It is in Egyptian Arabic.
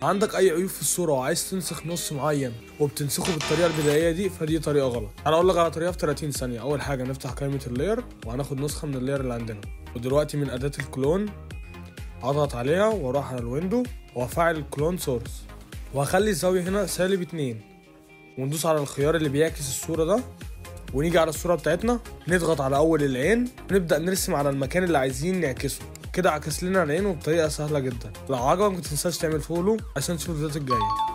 عندك اي عيوب في الصوره وعايز تنسخ نص معين وبتنسخه بالطريقه البدائيه دي فدي طريقه غلط انا اقول لك على طريقه في 30 ثانيه اول حاجه نفتح قائمه اللاير وهناخد نسخه من اللاير اللي عندنا ودلوقتي من اداه الكلون اضغط عليها واروح على الويندو وافعل الكلون سورس وهخلي الزاويه هنا سالب 2 وندوس على الخيار اللي بيعكس الصوره ده ونيجي على الصوره بتاعتنا نضغط على اول العين ونبدا نرسم على المكان اللي عايزين نعكسه كده عكس لنا العين وبطريقه سهله جدا لو عجبك متنساش تعمل فولو عشان تشوف الفيديوهات الجايه